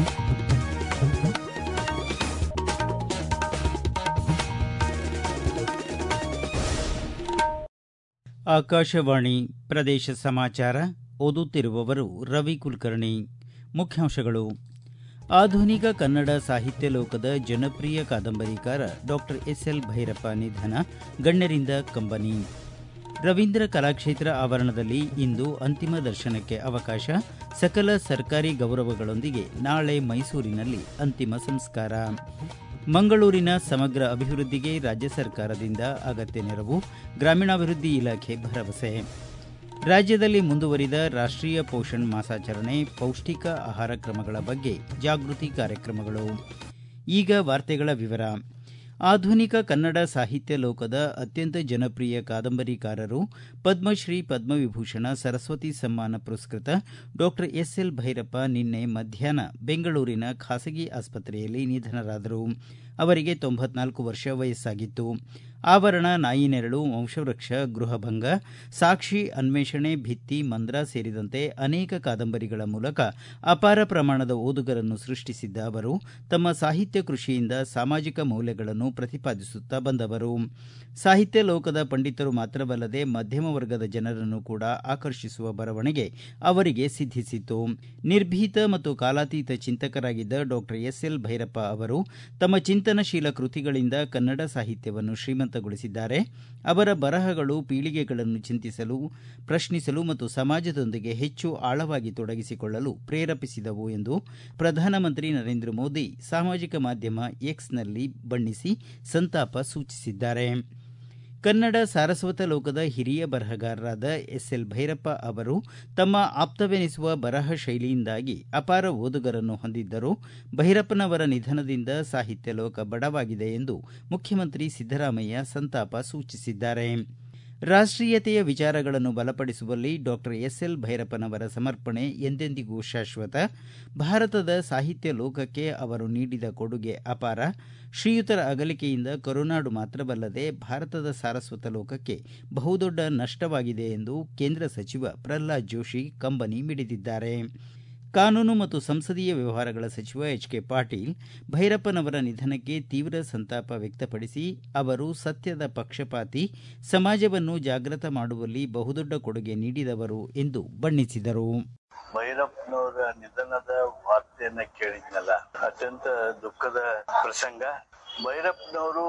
ಆಕಾಶವಾಣಿ ಪ್ರದೇಶ ಸಮಾಚಾರ ಓದುತ್ತಿರುವವರು ರವಿ ಕುಲಕರ್ಣಿ ಮುಖ್ಯಾಂಶಗಳು ಆಧುನಿಕ ಕನ್ನಡ ಸಾಹಿತ್ಯ ಲೋಕದ ಜನಪ್ರಿಯ ಕಾದಂಬರಿಕಾರ ಡಾಕ್ಟರ್ ಎಸ್ಎಲ್ ಭೈರಪ್ಪ ನಿಧನ ಗಣ್ಯರಿಂದ ಕಂಬನಿ ರವೀಂದ್ರ ಕಲಾಕ್ಷೇತ್ರ ಆವರಣದಲ್ಲಿ ಇಂದು ಅಂತಿಮ ದರ್ಶನಕ್ಕೆ ಅವಕಾಶ ಸಕಲ ಸರ್ಕಾರಿ ಗೌರವಗಳೊಂದಿಗೆ ನಾಳೆ ಮೈಸೂರಿನಲ್ಲಿ ಅಂತಿಮ ಸಂಸ್ಕಾರ ಮಂಗಳೂರಿನ ಸಮಗ್ರ ಅಭಿವೃದ್ಧಿಗೆ ರಾಜ್ಯ ಸರ್ಕಾರದಿಂದ ಅಗತ್ಯ ನೆರವು ಗ್ರಾಮೀಣಾಭಿವೃದ್ಧಿ ಇಲಾಖೆ ಭರವಸೆ ರಾಜ್ಯದಲ್ಲಿ ಮುಂದುವರಿದ ರಾಷ್ಟೀಯ ಪೋಷಣ್ ಮಾಸಾಚರಣೆ ಪೌಷ್ಟಿಕ ಆಹಾರ ಕ್ರಮಗಳ ಬಗ್ಗೆ ಜಾಗೃತಿ ಕಾರ್ಯಕ್ರಮಗಳು ಈಗ ವಾರ್ತೆಗಳ ವಿವರ ಆಧುನಿಕ ಕನ್ನಡ ಸಾಹಿತ್ಯ ಲೋಕದ ಅತ್ಯಂತ ಜನಪ್ರಿಯ ಕಾದಂಬರಿಕಾರರು ಪದ್ಮಶ್ರೀ ಪದ್ಮವಿಭೂಷಣ ಸರಸ್ವತಿ ಸಮ್ಮಾನ ಪುರಸ್ಕೃತ ಡಾಕ್ಟರ್ ಎಸ್ಎಲ್ ಭೈರಪ್ಪ ನಿನ್ನೆ ಮಧ್ಯಾಹ್ನ ಬೆಂಗಳೂರಿನ ಖಾಸಗಿ ಆಸ್ಪತ್ರೆಯಲ್ಲಿ ನಿಧನರಾದರು ಅವರಿಗೆ ತೊಂಬತ್ನಾಲ್ಕು ವರ್ಷ ವಯಸ್ಸಾಗಿತ್ತು ಆವರಣ ನಾಯಿನೆರಳು ವಂಶವೃಕ್ಷ ಗೃಹಭಂಗ ಸಾಕ್ಷಿ ಅನ್ವೇಷಣೆ ಭಿತ್ತಿ ಮಂದ್ರ ಸೇರಿದಂತೆ ಅನೇಕ ಕಾದಂಬರಿಗಳ ಮೂಲಕ ಅಪಾರ ಪ್ರಮಾಣದ ಓದುಗರನ್ನು ಸೃಷ್ಟಿಸಿದ್ದ ಅವರು ತಮ್ಮ ಸಾಹಿತ್ಯ ಕೃಷಿಯಿಂದ ಸಾಮಾಜಿಕ ಮೌಲ್ಯಗಳನ್ನು ಪ್ರತಿಪಾದಿಸುತ್ತಾ ಬಂದವರು ಸಾಹಿತ್ಯ ಲೋಕದ ಪಂಡಿತರು ಮಾತ್ರವಲ್ಲದೆ ಮಧ್ಯಮ ವರ್ಗದ ಜನರನ್ನು ಕೂಡ ಆಕರ್ಷಿಸುವ ಬರವಣಿಗೆ ಅವರಿಗೆ ಸಿದ್ಧಿಸಿತ್ತು ನಿರ್ಭೀತ ಮತ್ತು ಕಾಲಾತೀತ ಚಿಂತಕರಾಗಿದ್ದ ಡಾಕ್ಟರ್ ಎಸ್ಎಲ್ ಭೈರಪ್ಪ ಅವರು ತಮ್ಮ ಚಿಂತನಶೀಲ ಕೃತಿಗಳಿಂದ ಕನ್ನಡ ಸಾಹಿತ್ಯವನ್ನು ಶ್ರೀಮಂತಗೊಳಿಸಿದ್ದಾರೆ ಅವರ ಬರಹಗಳು ಪೀಳಿಗೆಗಳನ್ನು ಚಿಂತಿಸಲು ಪ್ರಶ್ನಿಸಲು ಮತ್ತು ಸಮಾಜದೊಂದಿಗೆ ಹೆಚ್ಚು ಆಳವಾಗಿ ತೊಡಗಿಸಿಕೊಳ್ಳಲು ಪ್ರೇರೇಪಿಸಿದವು ಎಂದು ಪ್ರಧಾನಮಂತ್ರಿ ನರೇಂದ್ರ ಮೋದಿ ಸಾಮಾಜಿಕ ಮಾಧ್ಯಮ ಎಕ್ಸ್ನಲ್ಲಿ ಬಣ್ಣಿಸಿ ಸಂತಾಪ ಸೂಚಿಸಿದ್ದಾರೆ ಕನ್ನಡ ಸಾರಸ್ವತ ಲೋಕದ ಹಿರಿಯ ಬರಹಗಾರರಾದ ಎಸ್ಎಲ್ ಭೈರಪ್ಪ ಅವರು ತಮ್ಮ ಆಪ್ತವೆನಿಸುವ ಬರಹ ಶೈಲಿಯಿಂದಾಗಿ ಅಪಾರ ಓದುಗರನ್ನು ಹೊಂದಿದ್ದರು ಭೈರಪ್ಪನವರ ನಿಧನದಿಂದ ಸಾಹಿತ್ಯ ಲೋಕ ಬಡವಾಗಿದೆ ಎಂದು ಮುಖ್ಯಮಂತ್ರಿ ಸಿದ್ದರಾಮಯ್ಯ ಸಂತಾಪ ಸೂಚಿಸಿದ್ದಾರೆ ರಾಷ್ಟೀಯತೆಯ ವಿಚಾರಗಳನ್ನು ಬಲಪಡಿಸುವಲ್ಲಿ ಡಾಕ್ಟರ್ ಎಸ್ಎಲ್ ಭೈರಪ್ಪನವರ ಸಮರ್ಪಣೆ ಎಂದೆಂದಿಗೂ ಶಾಶ್ವತ ಭಾರತದ ಸಾಹಿತ್ಯ ಲೋಕಕ್ಕೆ ಅವರು ನೀಡಿದ ಕೊಡುಗೆ ಅಪಾರ ಶ್ರೀಯುತರ ಅಗಲಿಕೆಯಿಂದ ಕರುನಾಡು ಮಾತ್ರವಲ್ಲದೆ ಭಾರತದ ಸಾರಸ್ವತ ಲೋಕಕ್ಕೆ ಬಹುದೊಡ್ಡ ನಷ್ಟವಾಗಿದೆ ಎಂದು ಕೇಂದ್ರ ಸಚಿವ ಪ್ರಹ್ಲಾದ್ ಜೋಶಿ ಕಂಬನಿ ಮಿಡಿದಿದ್ದಾರೆ ಕಾನೂನು ಮತ್ತು ಸಂಸದೀಯ ವ್ಯವಹಾರಗಳ ಸಚಿವ ಎಚ್ ಕೆ ಪಾಟೀಲ್ ಭೈರಪ್ಪನವರ ನಿಧನಕ್ಕೆ ತೀವ್ರ ಸಂತಾಪ ವ್ಯಕ್ತಪಡಿಸಿ ಅವರು ಸತ್ಯದ ಪಕ್ಷಪಾತಿ ಸಮಾಜವನ್ನು ಜಾಗೃತ ಮಾಡುವಲ್ಲಿ ಬಹುದೊಡ್ಡ ಕೊಡುಗೆ ನೀಡಿದವರು ಎಂದು ಬಣ್ಣಿಸಿದರು ಭೈರಪ್ಪನವರ ನಿಧನದ ವಾರ್ತೆಯನ್ನ ಕೇಳಿದ್ನಲ್ಲ ಅತ್ಯಂತ ದುಃಖದ ಪ್ರಸಂಗ ಭೈರಪ್ಪನವರು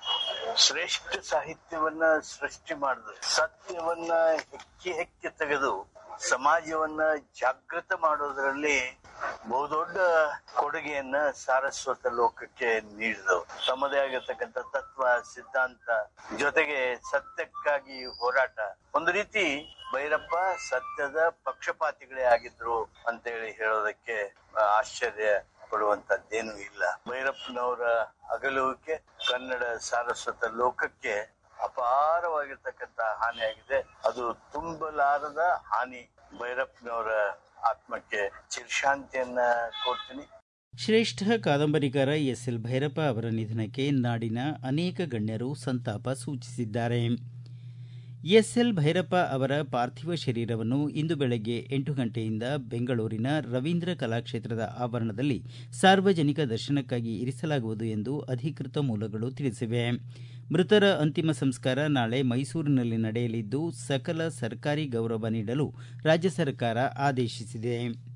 ಶ್ರೇಷ್ಠ ಸಾಹಿತ್ಯವನ್ನ ಸೃಷ್ಟಿ ಮಾಡಿದ್ರು ಸತ್ಯವನ್ನ ಹೆಕ್ಕಿ ಹೆಕ್ಕಿ ತೆಗೆದು ಸಮಾಜವನ್ನ ಜಾಗೃತ ಮಾಡೋದ್ರಲ್ಲಿ ಬಹುದೊಡ್ಡ ಕೊಡುಗೆಯನ್ನ ಸಾರಸ್ವತ ಲೋಕಕ್ಕೆ ನೀಡಿದವು ತಮ್ಮದೇ ಆಗಿರ್ತಕ್ಕಂಥ ತತ್ವ ಸಿದ್ಧಾಂತ ಜೊತೆಗೆ ಸತ್ಯಕ್ಕಾಗಿ ಹೋರಾಟ ಒಂದು ರೀತಿ ಭೈರಪ್ಪ ಸತ್ಯದ ಪಕ್ಷಪಾತಿಗಳೇ ಆಗಿದ್ರು ಅಂತೇಳಿ ಹೇಳೋದಕ್ಕೆ ಆಶ್ಚರ್ಯ ಪಡುವಂತದ್ದೇನು ಇಲ್ಲ ಭೈರಪ್ಪನವರ ಅಗಲುವಿಕೆ ಕನ್ನಡ ಸಾರಸ್ವತ ಲೋಕಕ್ಕೆ ಅಪಾರವಾಗಿರ್ತಕ್ಕಂಥ ಹಾನಿಯಾಗಿದೆ ಅದು ತುಂಬಲಾರದ ಹಾನಿ ಭೈರಪ್ಪನವರ ಆತ್ಮಕ್ಕೆ ಚಿರಶಾಂತಿಯನ್ನ ಕೊಡ್ತೀನಿ ಶ್ರೇಷ್ಠ ಕಾದಂಬರಿಕಾರ ಎಸ್ಎಲ್ ಭೈರಪ್ಪ ಅವರ ನಿಧನಕ್ಕೆ ನಾಡಿನ ಅನೇಕ ಗಣ್ಯರು ಸಂತಾಪ ಸೂಚಿಸಿದ್ದಾರೆ ಎಸ್ಎಲ್ ಭೈರಪ್ಪ ಅವರ ಪಾರ್ಥಿವ ಶರೀರವನ್ನು ಇಂದು ಬೆಳಗ್ಗೆ ಎಂಟು ಗಂಟೆಯಿಂದ ಬೆಂಗಳೂರಿನ ರವೀಂದ್ರ ಕಲಾಕ್ಷೇತ್ರದ ಆವರಣದಲ್ಲಿ ಸಾರ್ವಜನಿಕ ದರ್ಶನಕ್ಕಾಗಿ ಇರಿಸಲಾಗುವುದು ಎಂದು ಅಧಿಕೃತ ಮೂಲಗಳು ತಿಳಿಸಿವೆ ಮೃತರ ಅಂತಿಮ ಸಂಸ್ಕಾರ ನಾಳೆ ಮೈಸೂರಿನಲ್ಲಿ ನಡೆಯಲಿದ್ದು ಸಕಲ ಸರ್ಕಾರಿ ಗೌರವ ನೀಡಲು ರಾಜ್ಯ ಸರ್ಕಾರ ಆದೇಶಿಸಿದೆ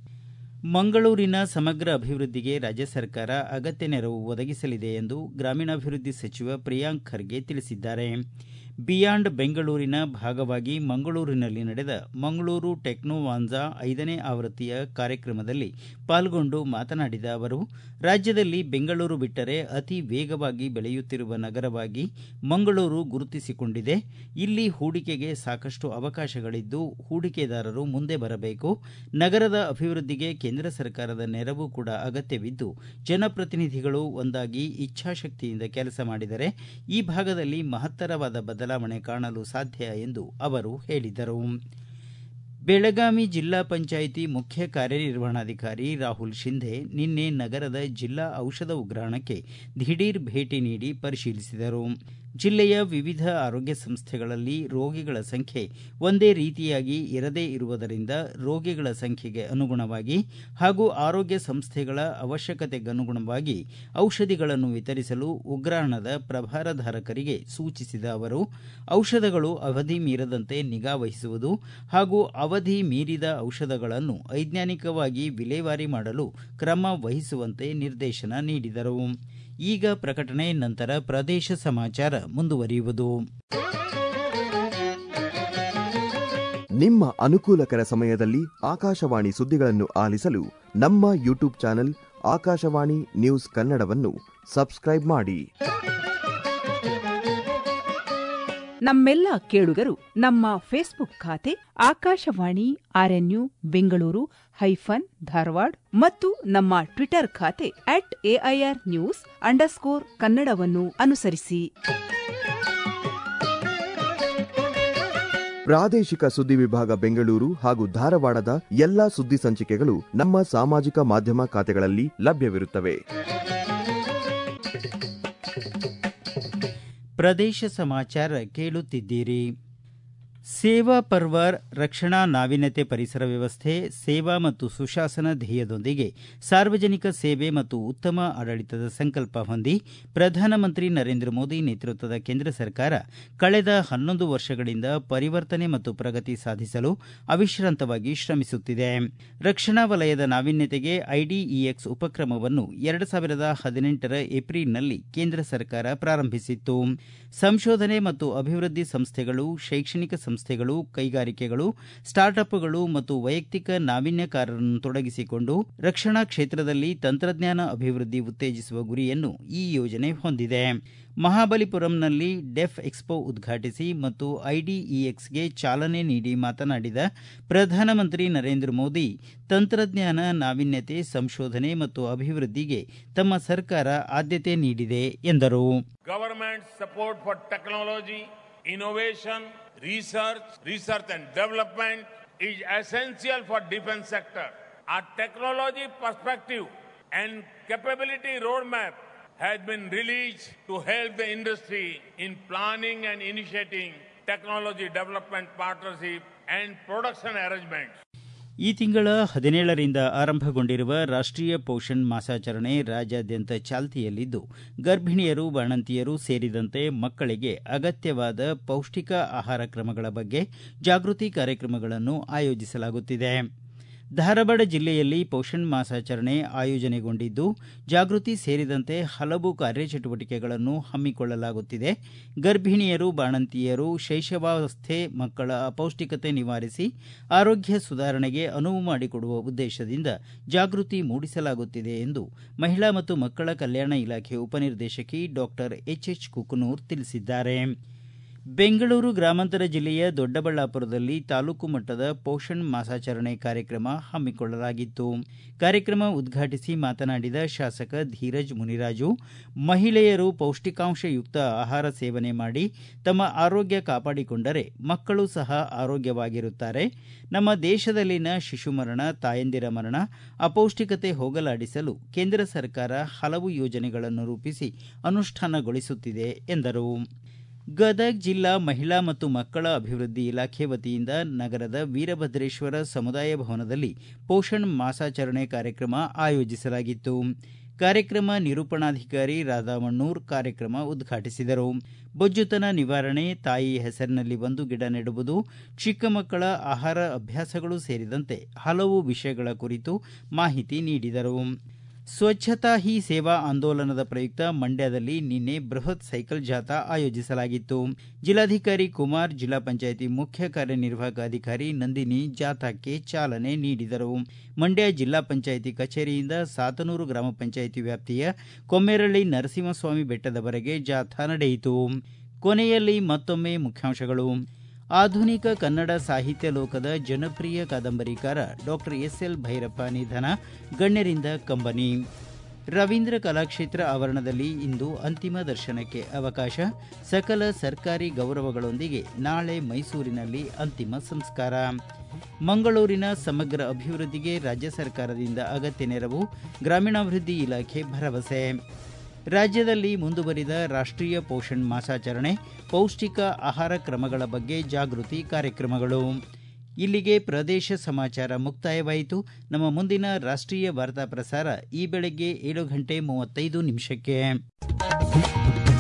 ಮಂಗಳೂರಿನ ಸಮಗ್ರ ಅಭಿವೃದ್ಧಿಗೆ ರಾಜ್ಯ ಸರ್ಕಾರ ಅಗತ್ಯ ನೆರವು ಒದಗಿಸಲಿದೆ ಎಂದು ಗ್ರಾಮೀಣಾಭಿವೃದ್ಧಿ ಸಚಿವ ಪ್ರಿಯಾಂಕ್ ಖರ್ಗೆ ತಿಳಿಸಿದ್ದಾರೆ ಬಿಯಾಂಡ್ ಬೆಂಗಳೂರಿನ ಭಾಗವಾಗಿ ಮಂಗಳೂರಿನಲ್ಲಿ ನಡೆದ ಮಂಗಳೂರು ಟೆಕ್ನೋವಾನ್ಜಾ ಐದನೇ ಆವೃತ್ತಿಯ ಕಾರ್ಯಕ್ರಮದಲ್ಲಿ ಪಾಲ್ಗೊಂಡು ಮಾತನಾಡಿದ ಅವರು ರಾಜ್ಯದಲ್ಲಿ ಬೆಂಗಳೂರು ಬಿಟ್ಟರೆ ಅತಿ ವೇಗವಾಗಿ ಬೆಳೆಯುತ್ತಿರುವ ನಗರವಾಗಿ ಮಂಗಳೂರು ಗುರುತಿಸಿಕೊಂಡಿದೆ ಇಲ್ಲಿ ಹೂಡಿಕೆಗೆ ಸಾಕಷ್ಟು ಅವಕಾಶಗಳಿದ್ದು ಹೂಡಿಕೆದಾರರು ಮುಂದೆ ಬರಬೇಕು ನಗರದ ಅಭಿವೃದ್ಧಿಗೆ ಕೇಂದ್ರ ಸರ್ಕಾರದ ನೆರವು ಕೂಡ ಅಗತ್ಯವಿದ್ದು ಜನಪ್ರತಿನಿಧಿಗಳು ಒಂದಾಗಿ ಇಚ್ಛಾಶಕ್ತಿಯಿಂದ ಕೆಲಸ ಮಾಡಿದರೆ ಈ ಭಾಗದಲ್ಲಿ ಮಹತ್ತರವಾದ ಬದಲಾವಣೆ ಕಾಣಲು ಸಾಧ್ಯ ಎಂದು ಅವರು ಹೇಳಿದರು ಬೆಳಗಾವಿ ಜಿಲ್ಲಾ ಪಂಚಾಯಿತಿ ಮುಖ್ಯ ಕಾರ್ಯನಿರ್ವಹಣಾಧಿಕಾರಿ ರಾಹುಲ್ ಶಿಂಧೆ ನಿನ್ನೆ ನಗರದ ಜಿಲ್ಲಾ ಔಷಧ ಉಗ್ರಾಣಕ್ಕೆ ದಿಢೀರ್ ಭೇಟಿ ನೀಡಿ ಪರಿಶೀಲಿಸಿದರು ಜಿಲ್ಲೆಯ ವಿವಿಧ ಆರೋಗ್ಯ ಸಂಸ್ಥೆಗಳಲ್ಲಿ ರೋಗಿಗಳ ಸಂಖ್ಯೆ ಒಂದೇ ರೀತಿಯಾಗಿ ಇರದೇ ಇರುವುದರಿಂದ ರೋಗಿಗಳ ಸಂಖ್ಯೆಗೆ ಅನುಗುಣವಾಗಿ ಹಾಗೂ ಆರೋಗ್ಯ ಸಂಸ್ಥೆಗಳ ಅವಶ್ಯಕತೆಗನುಗುಣವಾಗಿ ಔಷಧಿಗಳನ್ನು ವಿತರಿಸಲು ಉಗ್ರಾಣದ ಪ್ರಭಾರಧಾರಕರಿಗೆ ಸೂಚಿಸಿದ ಅವರು ಔಷಧಗಳು ಅವಧಿ ಮೀರದಂತೆ ನಿಗಾ ವಹಿಸುವುದು ಹಾಗೂ ಅವಧಿ ಮೀರಿದ ಔಷಧಗಳನ್ನು ವೈಜ್ಞಾನಿಕವಾಗಿ ವಿಲೇವಾರಿ ಮಾಡಲು ಕ್ರಮ ವಹಿಸುವಂತೆ ನಿರ್ದೇಶನ ನೀಡಿದರು ಈಗ ಪ್ರಕಟಣೆ ನಂತರ ಪ್ರದೇಶ ಸಮಾಚಾರ ಮುಂದುವರಿಯುವುದು ನಿಮ್ಮ ಅನುಕೂಲಕರ ಸಮಯದಲ್ಲಿ ಆಕಾಶವಾಣಿ ಸುದ್ದಿಗಳನ್ನು ಆಲಿಸಲು ನಮ್ಮ ಯೂಟ್ಯೂಬ್ ಚಾನೆಲ್ ಆಕಾಶವಾಣಿ ನ್ಯೂಸ್ ಕನ್ನಡವನ್ನು ಸಬ್ಸ್ಕ್ರೈಬ್ ಮಾಡಿ ನಮ್ಮೆಲ್ಲ ಕೇಳುಗರು ನಮ್ಮ ಫೇಸ್ಬುಕ್ ಖಾತೆ ಆಕಾಶವಾಣಿ ಆರ್ಎನ್ಯು ಬೆಂಗಳೂರು ಹೈಫನ್ ಧಾರವಾಡ ಮತ್ತು ನಮ್ಮ ಟ್ವಿಟರ್ ಖಾತೆ ಅಟ್ ಎಐಆರ್ ನ್ಯೂಸ್ ಅಂಡರ್ಸ್ಕೋರ್ ಕನ್ನಡವನ್ನು ಅನುಸರಿಸಿ ಪ್ರಾದೇಶಿಕ ಸುದ್ದಿ ವಿಭಾಗ ಬೆಂಗಳೂರು ಹಾಗೂ ಧಾರವಾಡದ ಎಲ್ಲಾ ಸುದ್ದಿ ಸಂಚಿಕೆಗಳು ನಮ್ಮ ಸಾಮಾಜಿಕ ಮಾಧ್ಯಮ ಖಾತೆಗಳಲ್ಲಿ ಲಭ್ಯವಿರುತ್ತವೆ ಪ್ರದೇಶ ಸಮಾಚಾರ ಕೇಳುತ್ತಿದ್ದೀರಿ ಸೇವಾ ಪರ್ವ ರಕ್ಷಣಾ ನಾವೀನ್ಯತೆ ಪರಿಸರ ವ್ಯವಸ್ಥೆ ಸೇವಾ ಮತ್ತು ಸುಶಾಸನ ಧ್ಯೇಯದೊಂದಿಗೆ ಸಾರ್ವಜನಿಕ ಸೇವೆ ಮತ್ತು ಉತ್ತಮ ಆಡಳಿತದ ಸಂಕಲ್ಪ ಹೊಂದಿ ಪ್ರಧಾನಮಂತ್ರಿ ನರೇಂದ್ರ ಮೋದಿ ನೇತೃತ್ವದ ಕೇಂದ್ರ ಸರ್ಕಾರ ಕಳೆದ ಹನ್ನೊಂದು ವರ್ಷಗಳಿಂದ ಪರಿವರ್ತನೆ ಮತ್ತು ಪ್ರಗತಿ ಸಾಧಿಸಲು ಅವಿಶ್ರಾಂತವಾಗಿ ಶ್ರಮಿಸುತ್ತಿದೆ ರಕ್ಷಣಾ ವಲಯದ ನಾವೀನ್ಯತೆಗೆ ಐಡಿಇಎಕ್ಸ್ ಉಪಕ್ರಮವನ್ನು ಎರಡು ಸಾವಿರದ ಹದಿನೆಂಟರ ಏಪ್ರಿಲ್ನಲ್ಲಿ ಕೇಂದ್ರ ಸರ್ಕಾರ ಪ್ರಾರಂಭಿಸಿತ್ತು ಸಂಶೋಧನೆ ಮತ್ತು ಅಭಿವೃದ್ಧಿ ಸಂಸ್ಥೆಗಳು ಶೈಕ್ಷಣಿಕ ಸಂಸ್ಥೆಗಳು ಕೈಗಾರಿಕೆಗಳು ಸ್ಟಾರ್ಟ್ಅಪ್ಗಳು ಮತ್ತು ವೈಯಕ್ತಿಕ ನಾವೀನ್ಯಕಾರರನ್ನು ತೊಡಗಿಸಿಕೊಂಡು ರಕ್ಷಣಾ ಕ್ಷೇತ್ರದಲ್ಲಿ ತಂತ್ರಜ್ಞಾನ ಅಭಿವೃದ್ಧಿ ಉತ್ತೇಜಿಸುವ ಗುರಿಯನ್ನು ಈ ಯೋಜನೆ ಹೊಂದಿದೆ ಮಹಾಬಲಿಪುರಂನಲ್ಲಿ ಡೆಫ್ ಎಕ್ಸ್ಪೋ ಉದ್ಘಾಟಿಸಿ ಮತ್ತು ಐಡಿಇಎಕ್ಸ್ಗೆ ಚಾಲನೆ ನೀಡಿ ಮಾತನಾಡಿದ ಪ್ರಧಾನಮಂತ್ರಿ ನರೇಂದ್ರ ಮೋದಿ ತಂತ್ರಜ್ಞಾನ ನಾವೀನ್ಯತೆ ಸಂಶೋಧನೆ ಮತ್ತು ಅಭಿವೃದ್ಧಿಗೆ ತಮ್ಮ ಸರ್ಕಾರ ಆದ್ಯತೆ ನೀಡಿದೆ ಎಂದರು Government support for technology, innovation, research, research and development is essential for defense sector. Our technology perspective and capability roadmap has been released to help the industry in planning and initiating technology development partnership and production arrangements. ಈ ತಿಂಗಳ ಹದಿನೇಳರಿಂದ ಆರಂಭಗೊಂಡಿರುವ ರಾಷ್ಟೀಯ ಪೋಷಣ್ ಮಾಸಾಚರಣೆ ರಾಜ್ಯಾದ್ಯಂತ ಚಾಲ್ತಿಯಲ್ಲಿದ್ದು ಗರ್ಭಿಣಿಯರು ಬಾಣಂತಿಯರು ಸೇರಿದಂತೆ ಮಕ್ಕಳಿಗೆ ಅಗತ್ಯವಾದ ಪೌಷ್ಟಿಕ ಆಹಾರ ಕ್ರಮಗಳ ಬಗ್ಗೆ ಜಾಗೃತಿ ಕಾರ್ಯಕ್ರಮಗಳನ್ನು ಆಯೋಜಿಸಲಾಗುತ್ತಿದೆ ಧಾರವಾಡ ಜಿಲ್ಲೆಯಲ್ಲಿ ಪೋಷಣ್ ಮಾಸಾಚರಣೆ ಆಯೋಜನೆಗೊಂಡಿದ್ದು ಜಾಗೃತಿ ಸೇರಿದಂತೆ ಹಲವು ಕಾರ್ಯಚಟುವಟಿಕೆಗಳನ್ನು ಹಮ್ಮಿಕೊಳ್ಳಲಾಗುತ್ತಿದೆ ಗರ್ಭಿಣಿಯರು ಬಾಣಂತಿಯರು ಶೈಶವಾವಸ್ಥೆ ಮಕ್ಕಳ ಅಪೌಷ್ಟಿಕತೆ ನಿವಾರಿಸಿ ಆರೋಗ್ಯ ಸುಧಾರಣೆಗೆ ಅನುವು ಮಾಡಿಕೊಡುವ ಉದ್ದೇಶದಿಂದ ಜಾಗೃತಿ ಮೂಡಿಸಲಾಗುತ್ತಿದೆ ಎಂದು ಮಹಿಳಾ ಮತ್ತು ಮಕ್ಕಳ ಕಲ್ಯಾಣ ಇಲಾಖೆ ಉಪನಿರ್ದೇಶಕಿ ಡಾಕ್ಟರ್ ಎಚ್ ಎಚ್ ಕುಕನೂರ್ ತಿಳಿಸಿದ್ದಾರೆ ಬೆಂಗಳೂರು ಗ್ರಾಮಾಂತರ ಜಿಲ್ಲೆಯ ದೊಡ್ಡಬಳ್ಳಾಪುರದಲ್ಲಿ ತಾಲೂಕು ಮಟ್ಟದ ಪೋಷಣ್ ಮಾಸಾಚರಣೆ ಕಾರ್ಯಕ್ರಮ ಹಮ್ಮಿಕೊಳ್ಳಲಾಗಿತ್ತು ಕಾರ್ಯಕ್ರಮ ಉದ್ಘಾಟಿಸಿ ಮಾತನಾಡಿದ ಶಾಸಕ ಧೀರಜ್ ಮುನಿರಾಜು ಮಹಿಳೆಯರು ಪೌಷ್ಟಿಕಾಂಶಯುಕ್ತ ಆಹಾರ ಸೇವನೆ ಮಾಡಿ ತಮ್ಮ ಆರೋಗ್ಯ ಕಾಪಾಡಿಕೊಂಡರೆ ಮಕ್ಕಳು ಸಹ ಆರೋಗ್ಯವಾಗಿರುತ್ತಾರೆ ನಮ್ಮ ದೇಶದಲ್ಲಿನ ಶಿಶು ಮರಣ ತಾಯಂದಿರ ಮರಣ ಅಪೌಷ್ಟಿಕತೆ ಹೋಗಲಾಡಿಸಲು ಕೇಂದ್ರ ಸರ್ಕಾರ ಹಲವು ಯೋಜನೆಗಳನ್ನು ರೂಪಿಸಿ ಅನುಷ್ಠಾನಗೊಳಿಸುತ್ತಿದೆ ಎಂದರು ಗದಗ ಜಿಲ್ಲಾ ಮಹಿಳಾ ಮತ್ತು ಮಕ್ಕಳ ಅಭಿವೃದ್ಧಿ ಇಲಾಖೆ ವತಿಯಿಂದ ನಗರದ ವೀರಭದ್ರೇಶ್ವರ ಸಮುದಾಯ ಭವನದಲ್ಲಿ ಪೋಷಣ್ ಮಾಸಾಚರಣೆ ಕಾರ್ಯಕ್ರಮ ಆಯೋಜಿಸಲಾಗಿತ್ತು ಕಾರ್ಯಕ್ರಮ ನಿರೂಪಣಾಧಿಕಾರಿ ರಾಧಾಮಣ್ಣೂರ್ ಕಾರ್ಯಕ್ರಮ ಉದ್ಘಾಟಿಸಿದರು ಬೊಜ್ಜುತನ ನಿವಾರಣೆ ತಾಯಿ ಹೆಸರಿನಲ್ಲಿ ಒಂದು ಗಿಡ ನೆಡುವುದು ಚಿಕ್ಕ ಮಕ್ಕಳ ಆಹಾರ ಅಭ್ಯಾಸಗಳು ಸೇರಿದಂತೆ ಹಲವು ವಿಷಯಗಳ ಕುರಿತು ಮಾಹಿತಿ ನೀಡಿದರು ಸ್ವಚ್ಛತಾ ಹಿ ಸೇವಾ ಆಂದೋಲನದ ಪ್ರಯುಕ್ತ ಮಂಡ್ಯದಲ್ಲಿ ನಿನ್ನೆ ಬೃಹತ್ ಸೈಕಲ್ ಜಾಥಾ ಆಯೋಜಿಸಲಾಗಿತ್ತು ಜಿಲ್ಲಾಧಿಕಾರಿ ಕುಮಾರ್ ಜಿಲ್ಲಾ ಪಂಚಾಯಿತಿ ಮುಖ್ಯ ಕಾರ್ಯನಿರ್ವಾಹಕ ಅಧಿಕಾರಿ ನಂದಿನಿ ಜಾಥಾಕ್ಕೆ ಚಾಲನೆ ನೀಡಿದರು ಮಂಡ್ಯ ಜಿಲ್ಲಾ ಪಂಚಾಯಿತಿ ಕಚೇರಿಯಿಂದ ಸಾತನೂರು ಗ್ರಾಮ ಪಂಚಾಯಿತಿ ವ್ಯಾಪ್ತಿಯ ಕೊಮ್ಮೆರಳ್ಳಿ ನರಸಿಂಹಸ್ವಾಮಿ ಬೆಟ್ಟದವರೆಗೆ ಜಾಥಾ ನಡೆಯಿತು ಕೊನೆಯಲ್ಲಿ ಮತ್ತೊಮ್ಮೆ ಮುಖ್ಯಾಂಶಗಳು ಆಧುನಿಕ ಕನ್ನಡ ಸಾಹಿತ್ಯ ಲೋಕದ ಜನಪ್ರಿಯ ಕಾದಂಬರಿಕಾರ ಡಾಕ್ಟರ್ ಎಸ್ ಎಲ್ ಭೈರಪ್ಪ ನಿಧನ ಗಣ್ಯರಿಂದ ಕಂಬನಿ ರವೀಂದ್ರ ಕಲಾಕ್ಷೇತ್ರ ಆವರಣದಲ್ಲಿ ಇಂದು ಅಂತಿಮ ದರ್ಶನಕ್ಕೆ ಅವಕಾಶ ಸಕಲ ಸರ್ಕಾರಿ ಗೌರವಗಳೊಂದಿಗೆ ನಾಳೆ ಮೈಸೂರಿನಲ್ಲಿ ಅಂತಿಮ ಸಂಸ್ಕಾರ ಮಂಗಳೂರಿನ ಸಮಗ್ರ ಅಭಿವೃದ್ಧಿಗೆ ರಾಜ್ಯ ಸರ್ಕಾರದಿಂದ ಅಗತ್ಯ ನೆರವು ಗ್ರಾಮೀಣಾಭಿವೃದ್ಧಿ ಇಲಾಖೆ ಭರವಸೆ ರಾಜ್ಯದಲ್ಲಿ ಮುಂದುವರಿದ ರಾಷ್ಟ್ರೀಯ ಪೋಷಣ್ ಮಾಸಾಚರಣೆ ಪೌಷ್ಟಿಕ ಆಹಾರ ಕ್ರಮಗಳ ಬಗ್ಗೆ ಜಾಗೃತಿ ಕಾರ್ಯಕ್ರಮಗಳು ಇಲ್ಲಿಗೆ ಪ್ರದೇಶ ಸಮಾಚಾರ ಮುಕ್ತಾಯವಾಯಿತು ನಮ್ಮ ಮುಂದಿನ ರಾಷ್ಟ್ರೀಯ ವಾರ್ತಾ ಪ್ರಸಾರ ಈ ಬೆಳಗ್ಗೆ ಏಳು ಗಂಟೆ ಮೂವತ್ತೈದು ನಿಮಿಷಕ್ಕೆ